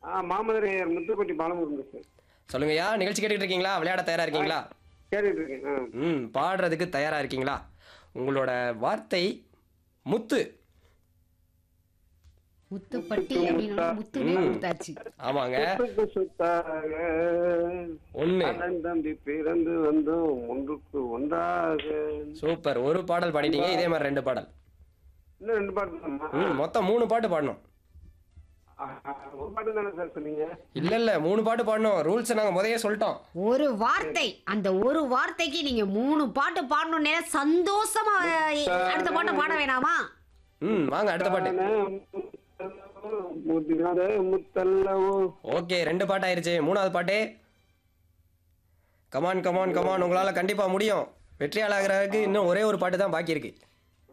ஆ மாமதுரையர் முத்துப்பட்டி பாலமுருகன் சார் சொல்லுங்கய்யா நிகழ்ச்சி கேட்டுக்கிட்டு இருக்கீங்களா விளையாட தயாரா இருக்கீங்களா கேட்டுட்டு இருக்கேன் ஆ ம் பாடுறதுக்கு தயாரா இருக்கீங்களா உங்களோட வார்த்தை முத்து முத்துப்பட்டி அப்படின்னு முத்துவே கொடுத்தாச்சு ஆமாங்க சொத்துக்கு சொத்தாக ஒண்ணு அண்ணன் தம்பி பிறந்து வந்தோம் ஒன்றுக்கு ஒன்றாக சூப்பர் ஒரு பாடல் பாடிட்டீங்க இதே மாதிரி ரெண்டு பாடல் இன்னும் ரெண்டு பாட்டு தானம்மா? ம் மொத்தம் மூணு பாட்டு பாடணும் ஆ, ஆ, ஒரு பாட்டு தானே சார் சொன்னீங்க இல்ல இல்ல மூணு பாட்டு பாடணும் ரூல்ஸ் நாங்க முதைய சொல்லிட்டோம் ஒரு வார்த்தை அந்த ஒரு வார்த்தைக்கு நீங்க மூணு பாட்டு பாடணும்னே சந்தோஷமா அடுத்த பாட்டை பாட வேணாமா ம் வாங்க அடுத்த பாட்டு முதிராத முத்தல்லவோ ஓகே ரெண்டு பாட்டு ஆயிருச்சு மூணாவது பாட்டு கமான் கமான் கமான் உங்களால கண்டிப்பா முடியும் வெற்றியாளர் ஆகிறதுக்கு இன்னும் ஒரே ஒரு பாட்டு தான் பாக்கி இருக்கு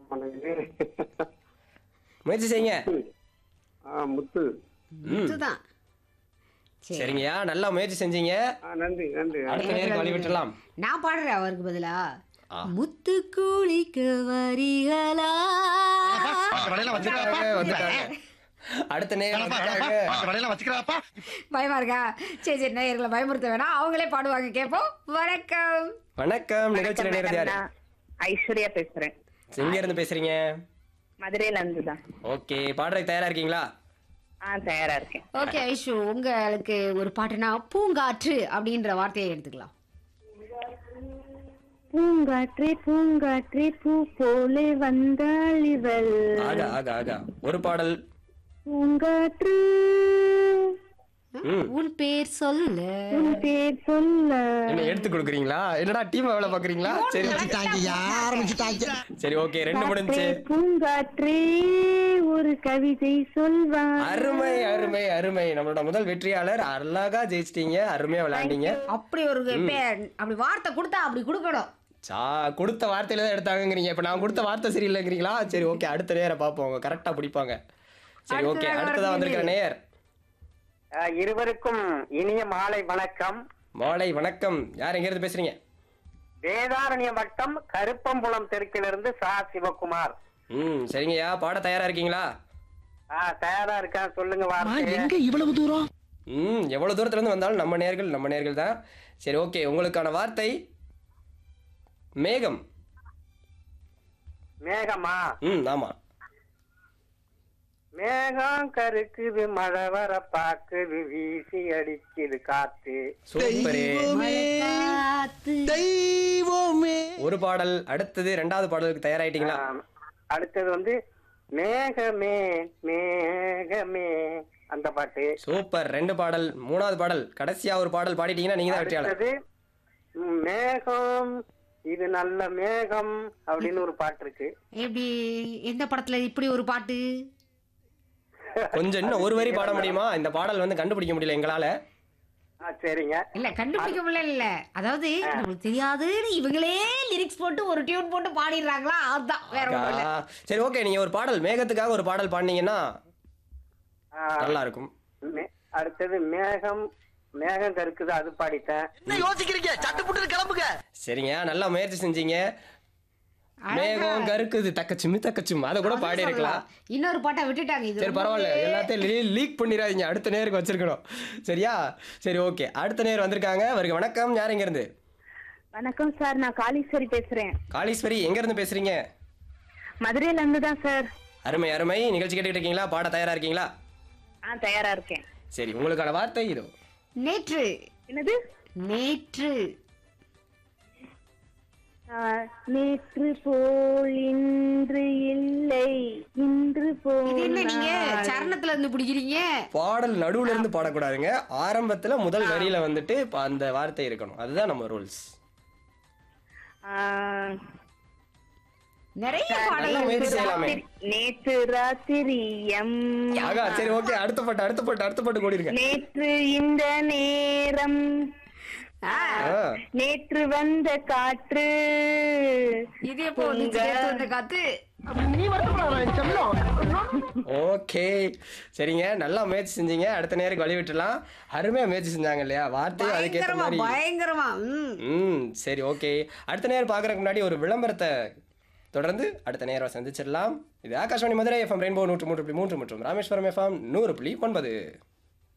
முயற்சி செய்யுங்க ஆ முத்து முத்துதான் சரி சரிங்கய்யா நல்லா முயற்சி செஞ்சீங்க ஆ நன்றி நன்றி அடுத்த நேருக்கு வழி விட்டுலாம் நான் பாடுறேன் அவருக்கு பதிலா ஆ. முத்து கூலிக்கு வரிகளா வந்துட்டாங்க, வந்துட்டாங்க. அடுத்த நேரம் வந்துட்டாங்க. பயமா இருக்கா சரி சரி நேயர்களை பயமுறுத்த வேணாம் அவங்களே பாடுவாங்க கேட்போம் வணக்கம் வணக்கம் நிகழ்ச்சியில நேரடி யாரு நான் ஐஸ்வர்யா பேசுறேன் எங்க இருந்து பேசுறீங்க மதுரையில இருந்து தான் ஓகே பாடுறதுக்கு தயாரா இருக்கீங்களா ஆ தயாரா இருக்கேன் ஓகே ஐஷு உங்களுக்கு ஒரு பாட்டுனா பூங்காற்று அப்படின்ற வார்த்தையை எடுத்துக்கலாம் பூங்காற்றே பூங்காற்றே பூ போலே வந்தாள் இவள் ஆகா ஆகா ஆகா ஒரு பாடல் பூங்காற்று ம் உன் பேர் சொல்ல உன் பேர் சொல்ல என்ன எடுத்து கொடுக்குறீங்களா என்னடா டீம் வேலை பாக்குறீங்களா சரி சரி ஓகே ரெண்டு முடிஞ்சு பூங்காற்றே ஒரு கவிதை சொல்வார் அருமை அருமை அருமை நம்மளோட முதல் வெற்றியாளர் அழகா ஜெயிச்சிட்டீங்க அருமையா விளையாண்டீங்க அப்படி ஒரு பே- அப்படி வார்த்தை கொடுத்தா அப்படி கொடுக்கணும் சா கொடுத்த வார்த்தையில தான் எடுத்தாங்கங்கிறீங்க இப்ப நான் கொடுத்த வார்த்தை சரியில்லைங்கிறீங்களா சரி ஓகே அடுத்த நேரம் பார்ப்போம் அவங்க கரெக்டா பிடிப்பாங்க சரி அடுத்த ஓகே நேரம் அடுத்ததா வந்திருக்கிற நேயர் அஹ் இருவருக்கும் இனிய மாலை வணக்கம் மாலை வணக்கம் யார் எங்க இருந்து பேசுறீங்க வேதாரண்ய வட்டம் கருப்பம்புலம் தெற்கிலிருந்து சா சிவகுமார் ம் சரிங்கய்யா பாட தயாரா இருக்கீங்களா ஆஹ் தயாரா இருக்கேன் சொல்லுங்க வார்த்தை ம் எவ்வளவு தூரத்துல இருந்து வந்தாலும் நம்ம நேர்கள் நம்ம நேர்கள் தான் சரி ஓகே உங்களுக்கான வார்த்தை மேகம் மேகமா ம் ஆமா மேகம் கருக்குது மழை வர பாக்குது வீசி அடிக்குது காத்து சூப்பரே காத்து ஒரு பாடல் அடுத்தது ரெண்டாவது பாடலுக்கு தயாராயிட்டீங்களா ஆஹ் அடுத்தது வந்து மேகமே மேகமே அந்த பாட்டு சூப்பர் ரெண்டு பாடல் மூணாவது பாடல் கடைசியா ஒரு பாடல் பாடிட்டீங்கன்னா நீங்க தான் வெற்றியாளர் அடுத்தது ம், மேகம் இது நல்ல மேகம் அப்படின்னு ஒரு பாட்டு இருக்கு எப்படி எந்த படத்துல இப்படி ஒரு பாட்டு கொஞ்சம் இன்னும் ஒரு வரி பாட முடியுமா இந்த பாடல் வந்து கண்டுபிடிக்க முடியல எங்களால ஆ சரிங்க இல்ல கண்டுபிடிக்க முடியல இல்ல அதாவது நமக்கு தெரியாதுன்னு இவங்களே லிரிக்ஸ் போட்டு ஒரு டியூன் போட்டு பாடிடுறாங்களா அதுதான் வேற ஒண்ணும் இல்ல ஆ, சரி ஓகே நீங்க ஒரு பாடல் மேகத்துக்காக ஒரு பாடல் பாடினீங்கன்னா ஆ, நல்லா இருக்கும் மே- அடுத்தது மேகம் மேகம் கருக்குது அது பாடிட்டேன் சரிங்க நல்லா முயற்சி செஞ்சீங்க மேகம் கருக்குது தக்கச்சுமி தக்கச்சும் அதை கூட பாடி இருக்கலாம் இன்னொரு பாட்டை விட்டுட்டாங்க இது சரி பரவாயில்ல எல்லாத்தையும் லீக் பண்ணிடாதீங்க அடுத்த நேருக்கு வச்சிருக்கணும் சரியா சரி ஓகே அடுத்த நேர் வந்திருக்காங்க வருக வணக்கம் யார் எங்க இருந்து வணக்கம் சார் நான் காளீஸ்வரி பேசுறேன் காளீஸ்வரி எங்க இருந்து பேசுறீங்க மதுரையில இருந்து தான் சார் அருமை அருமை நிகழ்ச்சி கேட்டுட்டு இருக்கீங்களா பாட தயாரா இருக்கீங்களா ஆ தயாரா இருக்கேன் சரி உங்களுக்கான வார்த்தை இதோ நேற்று என்னது நேற்று ஆ, நேற்று போல் இன்று இல்லை இன்று இது என்ன நீங்க போல் சரணத்துல இருந்து பிடிக்கிறீங்க பாடல் நடுவுல இருந்து பாடக்கூடாதுங்க ஆரம்பத்துல முதல் வரியில வந்துட்டு இப்ப அந்த வார்த்தை இருக்கணும் அதுதான் நம்ம ரூல்ஸ் நிறைய நல்லா பாடல்கள் முயற்சி செய்யலாமே நேற்று ராத்திரி எம் ஆகா சரி ஓகே அடுத்த பாட்டு அடுத்த பாட்டு அடுத்த பாட்டு கூடி இருக்க நேற்று இந்த நேரம் ஆ, நேற்று வந்த காற்று இது எப்போ வந்துச்சு நேத்து வந்த காத்து ஓகே சரிங்க நல்லா முயற்சி செஞ்சீங்க அடுத்த நேருக்கு வழி விட்டுலாம் அருமையா முயற்சி செஞ்சாங்க இல்லையா வார்த்தையும் அதுக்கேற்ற பயங்கரமா மாதிரி பயங்கரமா ம் ம் சரி ஓகே அடுத்த நேரம் பார்க்கறதுக்கு முன்னாடி ஒரு விளம்பரத்தை தொடர்ந்து அடுத்த நேரம் சந்திச்சிடலாம் இது ஆகாஷ்வாணி மதுரை எஃப்எம் ரெயின்போ நூற்று மூன்று புள்ளி மூன்று மற்றும் ராமேஸ்வரம் எஃப்எம் நூறு புள்ளி ஒன்பது